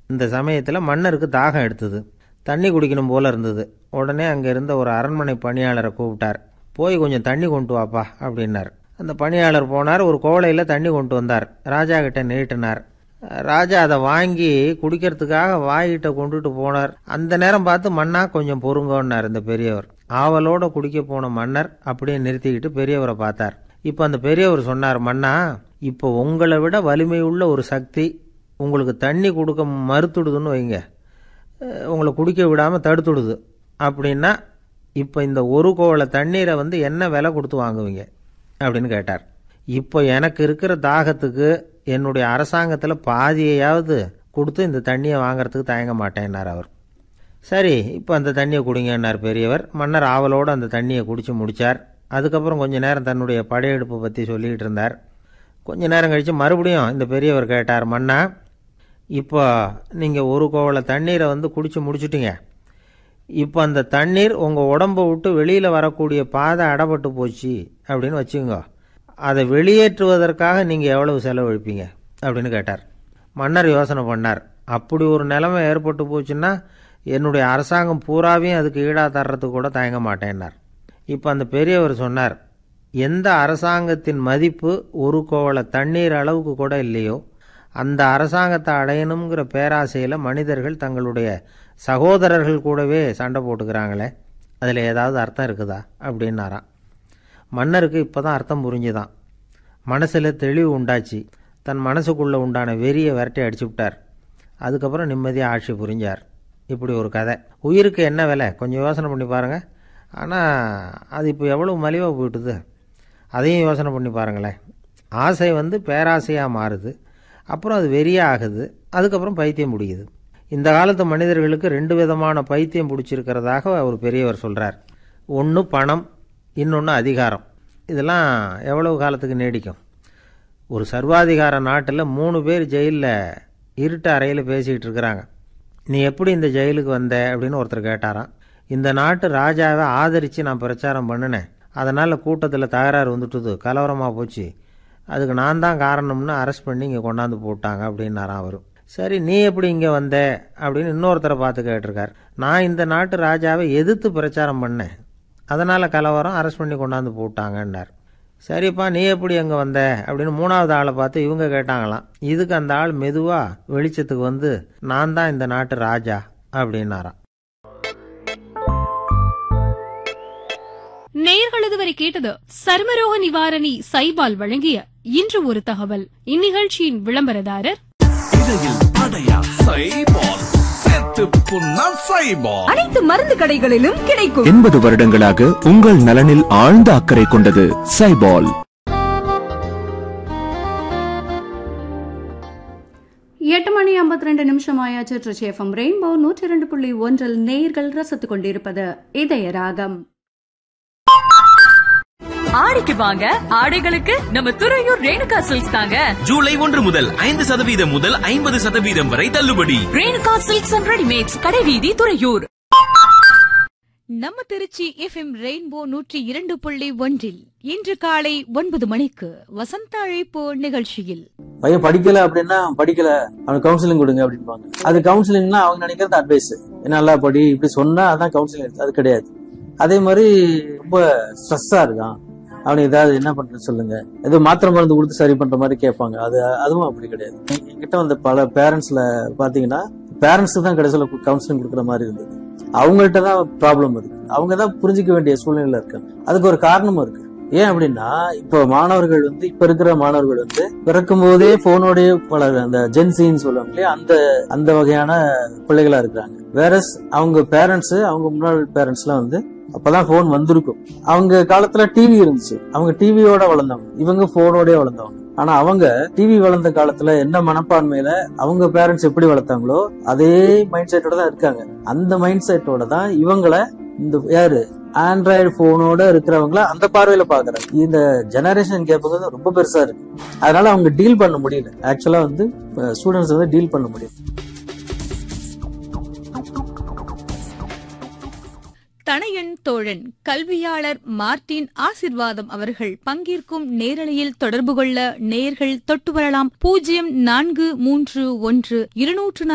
இந்த சமயத்தில் மன்னருக்கு தாகம் எடுத்தது தண்ணி குடிக்கணும் போல இருந்தது உடனே அங்கே இருந்த ஒரு அரண்மனை பணியாளரை கூப்பிட்டார் போய் கொஞ்சம் தண்ணி கொண்டு வாப்பா அப்படின்னார் அந்த பணியாளர் போனார் ஒரு கோவலையில் தண்ணி கொண்டு வந்தார் ராஜா கிட்ட நீட்டினார் ராஜா அதை வாங்கி குடிக்கிறதுக்காக வாய்கிட்ட கொண்டுட்டு போனார் அந்த நேரம் பார்த்து மன்னா கொஞ்சம் பொறுங்கன்னார் இந்த பெரியவர் ஆவலோட குடிக்க போன மன்னர் அப்படியே நிறுத்திக்கிட்டு பெரியவரை பார்த்தார் இப்போ அந்த பெரியவர் சொன்னார் மன்னா இப்போ உங்களை விட வலிமை உள்ள ஒரு சக்தி உங்களுக்கு தண்ணி கொடுக்க மறுத்துடுதுன்னு வைங்க அஹ் உங்களை குடிக்க விடாமல் தடுத்துடுது அப்படின்னா இப்போ இந்த ஒரு கோவலை தண்ணீரை வந்து என்ன விலை கொடுத்து வாங்குவீங்க அப்படின்னு கேட்டார் இப்போ எனக்கு இருக்கிற தாகத்துக்கு என்னுடைய அரசாங்கத்தில் பாதியையாவது கொடுத்து இந்த தண்ணியை வாங்குறதுக்கு தயங்க மாட்டேன்னார் அவர் சரி இப்போ அந்த தண்ணியை குடிங்கன்னார் பெரியவர் மன்னர் ஆவலோடு அந்த தண்ணியை குடித்து முடித்தார் அதுக்கப்புறம் கொஞ்ச நேரம் தன்னுடைய படையெடுப்பை பற்றி சொல்லிக்கிட்டு இருந்தார் கொஞ்ச நேரம் கழித்து மறுபடியும் இந்த பெரியவர் கேட்டார் மன்னா இப்போ நீங்கள் ஒரு கோவலை தண்ணீரை வந்து குடித்து முடிச்சிட்டீங்க இப்போ அந்த தண்ணீர் உங்கள் உடம்பை விட்டு வெளியில் வரக்கூடிய பாதை அடப்பட்டு போச்சு அப்படின்னு வச்சுக்கோங்க அதை வெளியேற்றுவதற்காக நீங்கள் எவ்வளவு செலவழிப்பீங்க அப்படின்னு கேட்டார் மன்னர் யோசனை பண்ணார் அப்படி ஒரு நிலைமை ஏற்பட்டு போச்சுன்னா என்னுடைய அரசாங்கம் பூராவையும் அதுக்கு ஈடாக தர்றதுக்கு கூட தயங்க மாட்டேன்னார் இப்போ அந்த பெரியவர் சொன்னார் எந்த அரசாங்கத்தின் மதிப்பு ஒரு கோவலை தண்ணீர் அளவுக்கு கூட இல்லையோ அந்த அரசாங்கத்தை அடையணுங்கிற பேராசையில் மனிதர்கள் தங்களுடைய சகோதரர்கள் கூடவே சண்டை போட்டுக்கிறாங்களே அதில் ஏதாவது அர்த்தம் இருக்குதா அப்படின்னாராம் மன்னருக்கு இப்போ தான் அர்த்தம் புரிஞ்சுதான் மனசில் தெளிவு உண்டாச்சு தன் மனசுக்குள்ளே உண்டான வெறியை விரட்டி அடிச்சு விட்டார் அதுக்கப்புறம் நிம்மதியாக ஆட்சி புரிஞ்சார் இப்படி ஒரு கதை உயிருக்கு என்ன விலை கொஞ்சம் யோசனை பண்ணி பாருங்கள் ஆனால் அது இப்போ எவ்வளோ மலிவாக போயிட்டுது அதையும் யோசனை பண்ணி பாருங்களேன் ஆசை வந்து பேராசையாக மாறுது அப்புறம் அது வெறியாக ஆகுது அதுக்கப்புறம் பைத்தியம் முடியுது இந்த காலத்து மனிதர்களுக்கு ரெண்டு விதமான பைத்தியம் பிடிச்சிருக்கிறதாக ஒரு பெரியவர் சொல்கிறார் ஒன்று பணம் இன்னொன்று அதிகாரம் இதெல்லாம் எவ்வளவு காலத்துக்கு நீடிக்கும் ஒரு சர்வாதிகார நாட்டில் மூணு பேர் ஜெயிலில் இருட்டு அறையில் பேசிக்கிட்டு இருக்கிறாங்க நீ எப்படி இந்த ஜெயிலுக்கு வந்த அப்படின்னு ஒருத்தர் கேட்டாராம் இந்த நாட்டு ராஜாவை ஆதரித்து நான் பிரச்சாரம் பண்ணினேன் அதனால் கூட்டத்தில் தகராறு வந்துட்டுது கலவரமாக போச்சு அதுக்கு நான் தான் காரணம்னு அரெஸ்ட் பண்ணி இங்கே கொண்டாந்து போட்டாங்க அப்படின்னாராம் அவர் சரி நீ எப்படி இங்கே வந்த அப்படின்னு இன்னொருத்தரை பார்த்து கேட்டிருக்கார் நான் இந்த நாட்டு ராஜாவை எதிர்த்து பிரச்சாரம் பண்ணேன் அதனால் கலவரம் அரெஸ்ட் பண்ணி கொண்டாந்து போட்டாங்கன்னார் சரிப்பா நீ எப்படி அங்கே வந்த அப்படின்னு மூணாவது ஆளை பார்த்து இவங்க கேட்டாங்களாம் இதுக்கு அந்த ஆள் மெதுவாக வெளிச்சத்துக்கு வந்து நான் தான் இந்த நாட்டு ராஜா அப்படின்னாராம் நேயர்கள் இதுவரை கேட்டது சர்மரோக நிவாரணி சைபால் வழங்கிய இன்று ஒரு தகவல் இந்நிகழ்ச்சியின் விளம்பரதாரர் இடையில் அடையா சைபால் செத்து புண்ணா சைபால் அனைத்து மருந்து கடைகளிலும் கிடைக்கும் எண்பது வருடங்களாக உங்கள் நலனில் ஆழ்ந்த அக்கறை கொண்டது சைபால் எட்டு மணி ஐம்பத்தி ரெண்டு நிமிஷம் ஆயாச்சு ட்ரிச்சேஃபம் ரெயின்போ நூற்றி இரண்டு புள்ளி ஒன்றில் நேர்கள் ரசித்துக் கொண்டிருப்பது இதய ராகம் ஆடிக்கு வாங்க ஆடைகளுக்கு நம்ம துறையூர் ரேணுகா சில்க்ஸ் தாங்க ஜூலை ஒன்று முதல் ஐந்து சதவீதம் முதல் ஐம்பது சதவீதம் வரை தள்ளுபடி ரேணுகா சில்க்ஸ் அண்ட் ரெடிமேட்ஸ் கடைவீதி துறையூர் நம்ம திருச்சி எஃப்எம் ரெயின்போ நூற்றி இரண்டு புள்ளி ஒன்றில் இன்று காலை ஒன்பது மணிக்கு வசந்த அழைப்பு நிகழ்ச்சியில் பையன் படிக்கல அப்படின்னா படிக்கல அவனுக்கு கவுன்சிலிங் கொடுங்க அப்படின்பாங்க அது கவுன்சிலிங்னா அவங்க நினைக்கிறது அட்வைஸ் நல்லா படி இப்படி சொன்னா அதான் கவுன்சிலிங் அது கிடையாது அதே மாதிரி ரொம்ப ஸ்ட்ரெஸ்ஸா இருக்கான் அவனுக்கு ஏதாவது என்ன பண்றது சொல்லுங்க ஏதோ மாத்திரை மருந்து கொடுத்து சரி பண்ற மாதிரி கேட்பாங்க அது அதுவும் அப்படி கிடையாது என்கிட்ட வந்து பல பேரண்ட்ஸ்ல பாத்தீங்கன்னா பேரண்ட்ஸ் தான் கடைசியில் கவுன்சிலிங் கொடுக்குற மாதிரி இருந்தது அவங்கள்ட்ட தான் ப்ராப்ளம் இருக்கு அவங்க தான் புரிஞ்சிக்க வேண்டிய சூழ்நிலையில இருக்காங்க அதுக்கு ஒரு காரணமும் இருக்கு ஏன் அப்படின்னா இப்போ மாணவர்கள் வந்து இப்ப இருக்கிற மாணவர்கள் வந்து பிறக்கும் போதே போனோடய பல அந்த ஜென்சின்னு சொல்லுவாங்க இல்லையா அந்த அந்த வகையான பிள்ளைகளா இருக்கிறாங்க வேற அவங்க பேரண்ட்ஸ் அவங்க முன்னாள் பேரண்ட்ஸ் எல்லாம் வந்து அப்பதான் போன் வந்திருக்கும் அவங்க காலத்துல டிவி இருந்துச்சு அவங்க டிவியோட வளர்ந்தவங்க இவங்க போனோடய வளர்ந்தவங்க ஆனா அவங்க டிவி வளர்ந்த காலத்துல என்ன மனப்பான்மையில அவங்க பேரண்ட்ஸ் எப்படி வளர்த்தாங்களோ அதே மைண்ட் செட்டோட தான் இருக்காங்க அந்த மைண்ட் செட்டோட தான் இவங்கள இந்த யாரு ஆண்ட்ராய்டு போனோட இருக்கிறவங்கள அந்த பார்வையில பாக்குறாங்க இந்த ஜெனரேஷன் கேப் வந்து ரொம்ப பெருசா இருக்கு அதனால அவங்க டீல் பண்ண முடியல ஆக்சுவலா வந்து ஸ்டூடெண்ட்ஸ் வந்து டீல் பண்ண முடியல தனையன் தோழன் கல்வியாளர் மார்டின் ஆசிர்வாதம் அவர்கள் பங்கேற்கும் நேரலையில் தொடர்பு கொள்ள நேர்கள் தொட்டு வரலாம் பூஜ்ஜியம் நான்கு மூன்று ஒன்று இருநூற்று